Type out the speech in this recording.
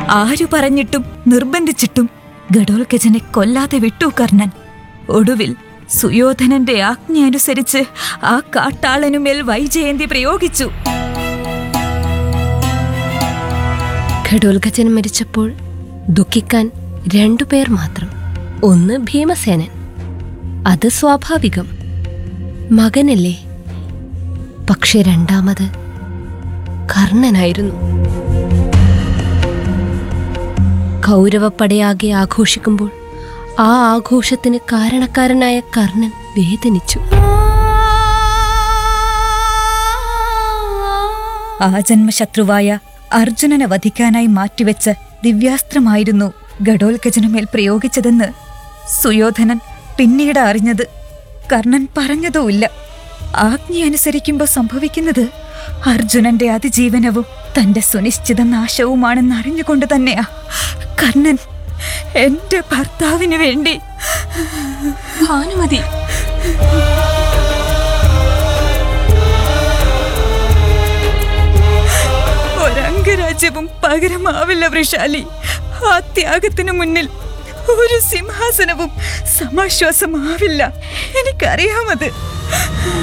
ആരു പറഞ്ഞിട്ടും നിർബന്ധിച്ചിട്ടും ഗഡോൽഗജനെ കൊല്ലാതെ വിട്ടു കർണൻ ഒടുവിൽ സുയോധനന്റെ ആജ്ഞ അനുസരിച്ച് ആ കാട്ടാളനുമേൽ വൈജയന്തി പ്രയോഗിച്ചു ഘടോൽഗജൻ മരിച്ചപ്പോൾ ദുഃഖിക്കാൻ രണ്ടുപേർ മാത്രം ഒന്ന് ഭീമസേനൻ അത് സ്വാഭാവികം മകനല്ലേ പക്ഷെ രണ്ടാമത് കർണനായിരുന്നു കൗരവപ്പടയാകെ ആഘോഷിക്കുമ്പോൾ ആ ആഘോഷത്തിന് കാരണക്കാരനായ കർണൻ വേദനിച്ചു ആ ജന്മശത്രുവായ അർജുനനെ വധിക്കാനായി മാറ്റിവെച്ച ദിവ്യാസ്ത്രമായിരുന്നു ഗഡോൽഗജനുമേൽ പ്രയോഗിച്ചതെന്ന് സുയോധനൻ പിന്നീട് അറിഞ്ഞത് കർണൻ പറഞ്ഞതുമില്ല ആജ്ഞ അനുസരിക്കുമ്പോൾ സംഭവിക്കുന്നത് അർജുനന്റെ അതിജീവനവും തന്റെ സുനിശ്ചിത നാശവുമാണെന്ന് അറിഞ്ഞുകൊണ്ട് തന്നെയാ കർണൻ എന്റെ ഭർത്താവിന് വേണ്ടി ഭാനുമതി ഒരംഗരാജ്യവും പകരമാവില്ല വൃഷാലി ആ ത്യാഗത്തിനു മുന്നിൽ ഒരു സിംഹാസനവും സമാശ്വാസമാവില്ല എനിക്കറിയാമത്